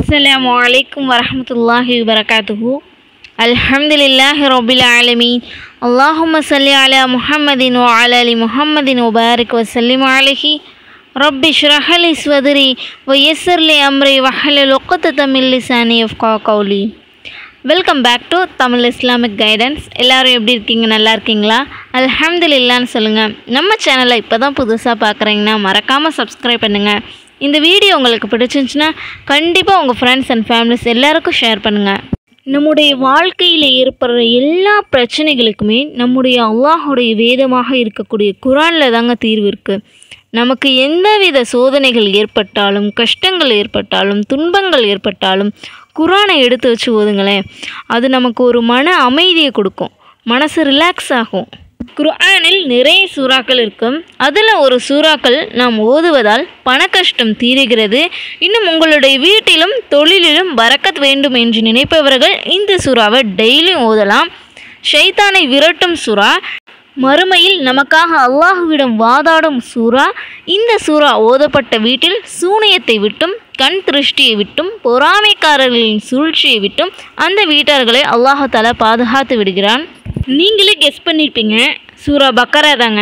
அஸ்ஸலாமு அலைக்கும் வரஹ்மத்துல்லாஹி வபரகாத்துஹு அல்ஹம்துலில்லாஹி ரபில் ஆலமீன் அல்லாஹும்ம சல்லி அலா முஹம்மதின் வ அலா அலி முஹம்மதின் வபாரிக் வசல்லிம் அலைஹி ரப்பி ஷ்ரஹலி ஸ்வதரி வ யஸ்ஸர்லி அம்ரி வஹலல் உக்தத மின் லிசானி யஃப்கா கௌலி welcome back to Tamil Islamic guidance எல்லாரும் எப்படி இருக்கீங்க நல்லா இருக்கீங்களா அல்ஹம்துலில்லான்னு சொல்லுங்கள் நம்ம சேனலை இப்போ தான் புதுசாக பார்க்குறீங்கன்னா மறக்காமல் சப்ஸ்கிரைப் பண்ணுங்கள் இந்த வீடியோ உங்களுக்கு பிடிச்சிருந்துச்சுன்னா கண்டிப்பாக உங்கள் ஃப்ரெண்ட்ஸ் அண்ட் ஃபேமிலிஸ் எல்லாருக்கும் ஷேர் பண்ணுங்கள் நம்முடைய வாழ்க்கையில் ஏற்படுற எல்லா பிரச்சனைகளுக்குமே நம்முடைய அல்லாஹுடைய வேதமாக இருக்கக்கூடிய குரானில் தாங்க தீர்வு இருக்குது நமக்கு எந்தவித சோதனைகள் ஏற்பட்டாலும் கஷ்டங்கள் ஏற்பட்டாலும் துன்பங்கள் ஏற்பட்டாலும் குரானை எடுத்து வச்சு ஓதுங்களேன் அது நமக்கு ஒரு மன அமைதியை கொடுக்கும் மனசு ரிலாக்ஸ் ஆகும் குர்ஆனில் நிறைய சூறாக்கள் இருக்கும் அதில் ஒரு சூறாக்கள் நாம் ஓதுவதால் பண கஷ்டம் தீருகிறது இன்னும் உங்களுடைய வீட்டிலும் தொழிலிலும் பறக்கத் வேண்டும் என்று நினைப்பவர்கள் இந்த சூறாவை டெய்லியும் ஓதலாம் ஷைத்தானை விரட்டும் சூறா மறுமையில் நமக்காக அல்லாஹுவிடம் வாதாடும் சூறா இந்த சூறா ஓதப்பட்ட வீட்டில் சூனியத்தை விட்டும் கண் திருஷ்டியை விட்டும் பொறாமைக்காரர்களின் சூழ்ச்சியை விட்டும் அந்த வீட்டார்களை அல்லாஹால பாதுகாத்து விடுகிறான் நீங்களே கெஸ் பண்ணியிருப்பீங்க சூரா பக்கரா தாங்க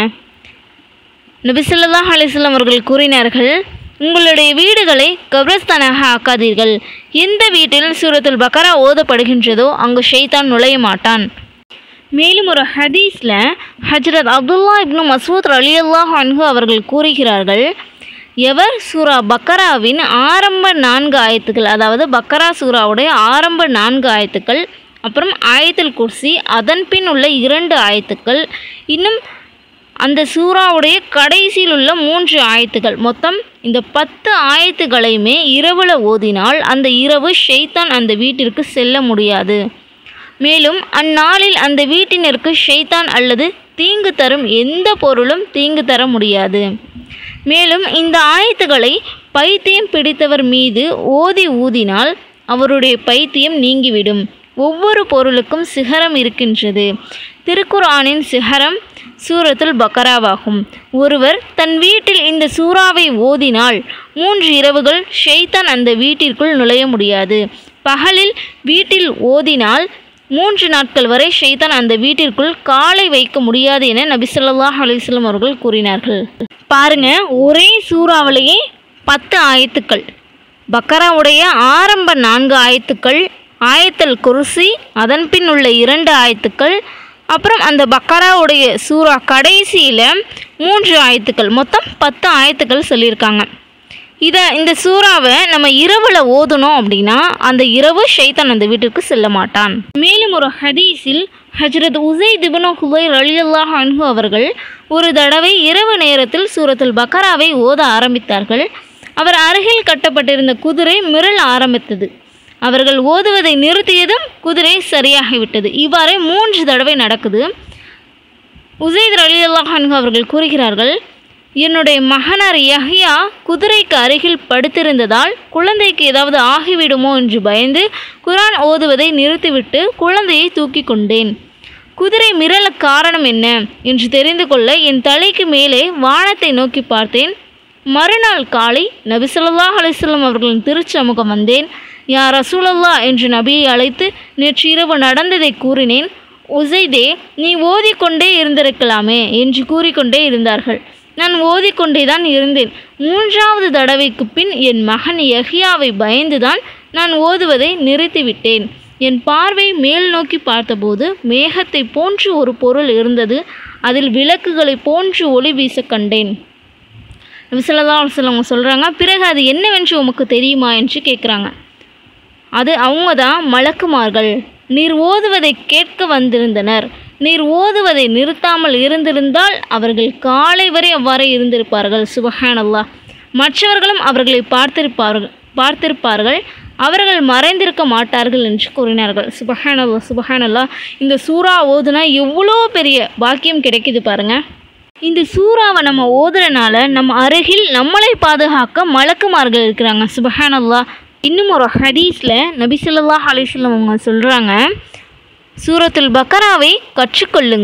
நபிசல்லாஹ் அலிஸ்லாம் அவர்கள் கூறினார்கள் உங்களுடைய வீடுகளை கப்ரஸ்தானாக ஆக்காதீர்கள் எந்த வீட்டில் சூரத்துல் பக்கரா ஓதப்படுகின்றதோ அங்கு ஷைத்தான் நுழைய மாட்டான் மேலும் ஒரு ஹதீஸில் ஹஜ்ரத் அப்துல்லா இப்னு மசூத் அலி அல்லாஹ் அன்ஹு அவர்கள் கூறுகிறார்கள் எவர் சூரா பக்கராவின் ஆரம்ப நான்கு ஆயத்துக்கள் அதாவது பக்கரா சூராவுடைய ஆரம்ப நான்கு ஆயத்துக்கள் அப்புறம் ஆயத்துல் குர்சி அதன் பின் உள்ள இரண்டு ஆயத்துக்கள் இன்னும் அந்த சூறாவுடைய கடைசியில் உள்ள மூன்று ஆயத்துகள் மொத்தம் இந்த பத்து ஆயத்துகளையுமே இரவில் ஓதினால் அந்த இரவு ஷெய்தான் அந்த வீட்டிற்கு செல்ல முடியாது மேலும் அந்நாளில் அந்த வீட்டினருக்கு ஷெய்தான் அல்லது தீங்கு தரும் எந்த பொருளும் தீங்கு தர முடியாது மேலும் இந்த ஆயத்துகளை பைத்தியம் பிடித்தவர் மீது ஓதி ஊதினால் அவருடைய பைத்தியம் நீங்கிவிடும் ஒவ்வொரு பொருளுக்கும் சிகரம் இருக்கின்றது திருக்குர்ஆனின் சிகரம் சூரத்துல் பக்கராவாகும் ஒருவர் தன் வீட்டில் இந்த சூறாவை ஓதினால் மூன்று இரவுகள் ஷெய்தான் அந்த வீட்டிற்குள் நுழைய முடியாது பகலில் வீட்டில் ஓதினால் மூன்று நாட்கள் வரை ஷெய்தான் அந்த வீட்டிற்குள் காலை வைக்க முடியாது என நபி ஸல்லல்லாஹு அலைஹி வஸல்லம் அவர்கள் கூறினார்கள் பாருங்க ஒரே சூறாவிலேயே பத்து ஆயத்துக்கள் பக்கராவுடைய ஆரம்ப நான்கு ஆயத்துக்கள் ஆயத்தல் குருசி அதன் பின் உள்ள இரண்டு ஆயத்துக்கள் அப்புறம் அந்த பக்கராவுடைய சூறா கடைசியில் மூன்று ஆயத்துக்கள் மொத்தம் பத்து ஆயத்துக்கள் சொல்லியிருக்காங்க இதை இந்த சூறாவை நம்ம இரவில் ஓதணும் அப்படின்னா அந்த இரவு ஷைத்தான் அந்த வீட்டிற்கு செல்ல மாட்டான் மேலும் ஒரு ஹதீஸில் ஹஜ்ரத் உசைத் இப்னு ஹுதைர் அலியல்லாஹ் அன்ஹு அவர்கள் ஒரு தடவை இரவு நேரத்தில் சூரத்துல் பக்கராவை ஓத ஆரம்பித்தார்கள் அவர் அருகில் கட்டப்பட்டிருந்த குதிரை மிரள ஆரம்பித்தது அவர்கள் ஓதுவதை நிறுத்தியதும் குதிரை சரியாகிவிட்டது இவ்வாறு மூன்று தடவை நடக்குது உசைத் அலியல்லாஹ் அன்ஹு அவர்கள் கூறுகிறார்கள் என்னுடைய மகனார் யஹ்யா குதிரைக்கு அருகில் படுத்திருந்ததால் குழந்தைக்கு ஏதாவது ஆகிவிடுமோ என்று பயந்து குரான் ஓதுவதை நிறுத்திவிட்டு குழந்தையை தூக்கி கொண்டேன் குதிரை மிரள காரணம் என்ன என்று தெரிந்து கொள்ள என் தலைக்கு மேலே வானத்தை நோக்கி பார்த்தேன் மறுநாள் காலை நபி ஸல்லல்லாஹு அலைஹி வஸல்லம் அவர்களின் திருச்சமூகம் வந்தேன் யா ரசூலல்லா என்று நபியை அழைத்து நேற்று இரவு நடந்ததை கூறினேன் உசைதே நீ ஓதிக்கொண்டே இருந்திருக்கலாமே என்று கூறிக்கொண்டே இருந்தார்கள் நான் ஓதிக்கொண்டே தான் இருந்தேன் மூன்றாவது தடவைக்கு பின் என் மகன் யஹியாவை பயந்துதான் நான் ஓதுவதை நிறுத்திவிட்டேன் என் பார்வை மேல் நோக்கி பார்த்தபோது மேகத்தை போன்று ஒரு பொருள் இருந்தது அதில் விளக்குகளை போன்று ஒளி வீச கண்டேன் விசலதா அவங்க சொல்கிறாங்க பிறகு அது என்னவென்று உமக்கு தெரியுமா என்று கேட்குறாங்க அது அவங்க தான் மலக்குமார்கள் நீர் ஓதுவதை கேட்க வந்திருந்தனர் நீர் ஓதுவதை நிறுத்தாமல் இருந்திருந்தால் அவர்கள் காலை வரை அவ்வாறே இருந்திருப்பார்கள் சுபஹானல்லா மற்றவர்களும் அவர்களை பார்த்திருப்பார்கள் பார்த்திருப்பார்கள் அவர்கள் மறைந்திருக்க மாட்டார்கள் என்று கூறினார்கள் சுபஹானல்லா சுபஹானல்லா இந்த சூறா ஓதுனா எவ்வளோ பெரிய பாக்கியம் கிடைக்குது பாருங்க இந்த சூறாவை நம்ம ஓதுறனால நம்ம அருகில் நம்மளை பாதுகாக்க மலக்குமார்கள் இருக்கிறாங்க சுபஹானல்லா இன்னும் ஒரு ஹதீஸில் நபி ஸல்லல்லாஹு அலைஹி வஸல்லம் அவங்க சொல்கிறாங்க சூரத்துல் பக்கராவை கற்றுக்கொள்ளுங்கள்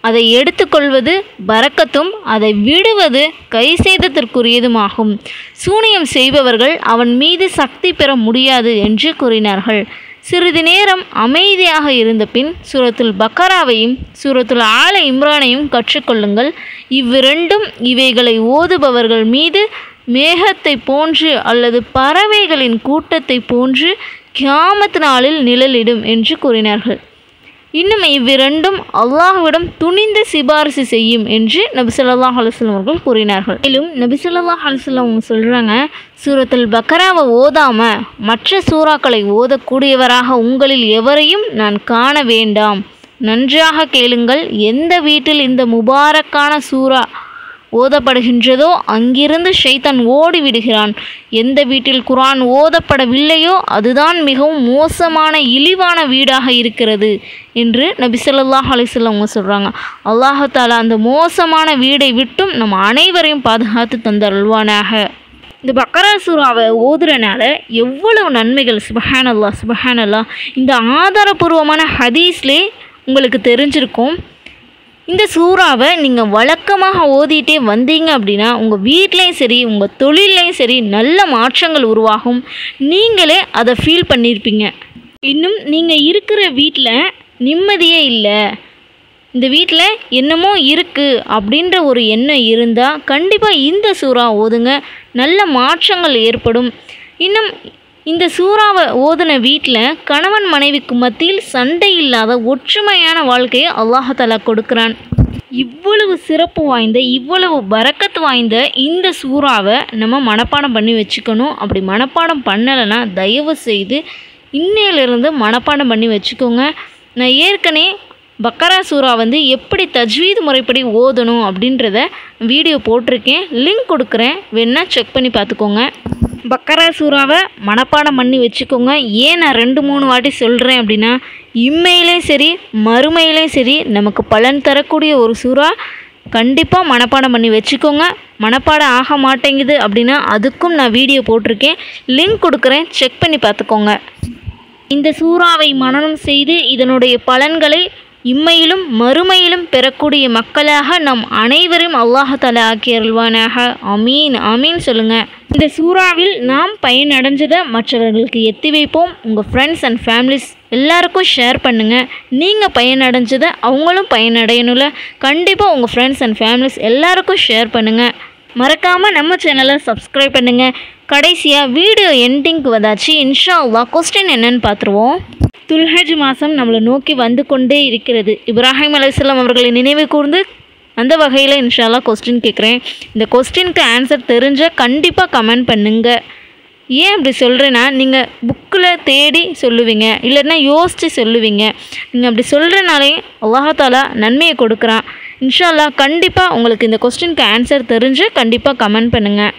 அதை எடுத்துக்கொள்வது பரக்கத்தும் அதை விடுவது கை செய்ததற்குரியதுமாகும் சூனியம் செய்பவர்கள் அவன் மீது சக்தி பெற முடியாது என்று கூறினார்கள் சிறிது நேரம் அமைதியாக இருந்த பின் சூரத்துல் பக்கராவையும் சூரத்துல் ஆல இம்ரானையும் கற்றுக்கொள்ளுங்கள் இவ்விரண்டும் இவைகளை ஓதுபவர்கள் மீது மேகத்தை போன்று அல்லது பறவைகளின் கூட்டத்தை போன்று கியாமத் நாளில் நிழலிடும் என்று கூறினார்கள் இன்னும் இவ்விரண்டும் அல்லாஹ்விடம் துணிந்து சிபாரிசு செய்யும் என்று நபி ஸல்லல்லாஹு அலைஹி வஸல்லம் அவர்கள் கூறினார்கள் மேலும் நபி ஸல்லல்லாஹு அலைஹி வஸல்லம் அவங்க சொல்கிறாங்க சூரத்துல் பக்கராவை ஓதாம மற்ற சூறாக்களை ஓதக்கூடியவராக உங்களில் எவரையும் நான் காண வேண்டாம் நன்றாக கேளுங்கள் எந்த வீட்டில் இந்த முபாரக்கான சூரா ஓதப்படுகின்றதோ அங்கிருந்து ஷைத்தான் ஓடி விடுகிறான் எந்த வீட்டில் குரான் ஓதப்படவில்லையோ அதுதான் மிகவும் மோசமான இழிவான வீடாக இருக்கிறது என்று நபி ஸல்லல்லாஹு அலைஹி வஸல்லம் அவங்க சொல்கிறாங்க அல்லாஹாலா அந்த மோசமான வீடை விட்டும் நம்ம அனைவரையும் பாதுகாத்து தந்தருள்வானாக இந்த பக்கரா சூறாவை ஓதுறனால எவ்வளவு நன்மைகள் சுபஹானல்லா சுபஹானல்லா இந்த ஆதாரபூர்வமான ஹதீஸ்லே உங்களுக்கு தெரிஞ்சிருக்கும் இந்த சூறாவை நீங்கள் வழக்கமாக ஓதிட்டே வந்தீங்க அப்படின்னா உங்கள் வீட்லேயும் சரி உங்கள் தொழிலையும் சரி நல்ல மாற்றங்கள் உருவாகும் நீங்களே அதை ஃபீல் பண்ணியிருப்பீங்க இன்னும் நீங்கள் இருக்கிற வீட்டில் நிம்மதியே இல்லை இந்த வீட்டில் என்னமோ இருக்குது அப்படின்ற ஒரு எண்ணம் இருந்தால் கண்டிப்பாக இந்த சூறா ஓதுங்க நல்ல மாற்றங்கள் ஏற்படும் இன்னும் இந்த சூறாவை ஓதுன வீட்டில் கணவன் மனைவிக்கு மத்தியில் சண்டை இல்லாத ஒற்றுமையான வாழ்க்கையை அல்லாஹாலா கொடுக்குறான் இவ்வளவு சிறப்பு வாய்ந்த இவ்வளவு பரக்கத்து வாய்ந்த இந்த சூறாவை நம்ம மனப்பாடம் பண்ணி வச்சுக்கணும் அப்படி மனப்பாடம் பண்ணலைன்னா தயவு செய்து இன்னையிலிருந்து மனப்பாடம் பண்ணி வச்சுக்கோங்க நான் ஏற்கனவே பக்கரா சூறா வந்து எப்படி தஜ்வீத் முறைப்படி ஓதணும் அப்படின்றத வீடியோ போட்டிருக்கேன் லிங்க் கொடுக்குறேன் வேணா செக் பண்ணி பார்த்துக்கோங்க பக்கரா சூறாவை மனப்பாடம் பண்ணி வச்சுக்கோங்க ஏன் நான் ரெண்டு மூணு வாட்டி சொல்கிறேன் அப்படின்னா இம்மையிலையும் சரி மறுமையிலையும் சரி நமக்கு பலன் தரக்கூடிய ஒரு சூறா கண்டிப்பாக மனப்பாடம் பண்ணி வச்சுக்கோங்க மனப்பாடம் ஆக மாட்டேங்குது அப்படின்னா அதுக்கும் நான் வீடியோ போட்டிருக்கேன் லிங்க் கொடுக்குறேன் செக் பண்ணி பார்த்துக்கோங்க இந்த சூறாவை மனனம் செய்து இதனுடைய பலன்களை இம்மையிலும் மறுமையிலும் பெறக்கூடிய மக்களாக நம் அனைவரும் அல்லாஹால ஆக்கி அருள்வானாக அமீன் அமீன் சொல்லுங்க இந்த சூறாவில் நாம் பயனடைஞ்சதை மற்றவர்களுக்கு எத்தி வைப்போம் உங்கள் ஃப்ரெண்ட்ஸ் அண்ட் ஃபேமிலிஸ் எல்லாருக்கும் ஷேர் பண்ணுங்கள் நீங்கள் பயனடைஞ்சதை அவங்களும் பயனடையணும்ல கண்டிப்பாக உங்கள் ஃப்ரெண்ட்ஸ் அண்ட் ஃபேமிலிஸ் எல்லாருக்கும் ஷேர் பண்ணுங்கள் மறக்காமல் நம்ம சேனலை சப்ஸ்கிரைப் பண்ணுங்கள் கடைசியாக வீடியோ எண்டிங்க்கு வந்தாச்சு இன்ஷா அல்லாஹ் கொஸ்டின் என்னன்னு பார்த்துருவோம் துல்ஹஜ் மாதம் நம்மளை நோக்கி வந்து கொண்டே இருக்கிறது இப்ராஹிம் அலைஹிஸ்ஸலாம் அவர்களை நினைவு கூர்ந்து அந்த வகையில் இன்ஷால்லா கொஸ்டின் கேட்குறேன் இந்த கொஸ்டினுக்கு ஆன்சர் தெரிஞ்சால் கண்டிப்பாக கமெண்ட் பண்ணுங்கள் ஏன் அப்படி சொல்கிறேன்னா நீங்கள் புக்கில் தேடி சொல்லுவீங்க இல்லைன்னா யோசித்து சொல்லுவீங்க நீங்கள் அப்படி சொல்கிறனாலே அல்லாஹாலா நன்மையை கொடுக்குறான் இன்ஷால்லா கண்டிப்பாக உங்களுக்கு இந்த கொஸ்டினுக்கு ஆன்சர் தெரிஞ்சு கண்டிப்பாக கமெண்ட் பண்ணுங்கள்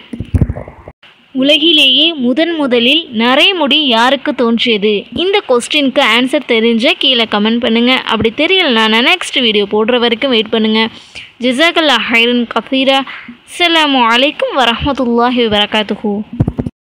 உலகிலேயே முதன் முதலில் நரைமுடி யாருக்கு தோன்றியது இந்த கொஸ்டினுக்கு ஆன்சர் தெரிஞ்ச கீழே கமெண்ட் பண்ணுங்கள் அப்படி தெரியலனா நான் நெக்ஸ்ட் வீடியோ போடுற வரைக்கும் வெயிட் பண்ணுங்கள் ஜிசாக்கல்லா ஹைரன் கஃபீரா அஸ்ஸலாமு அலைக்கும் வரஹ்மத்துல்லாஹி வபரகாத்துஹூ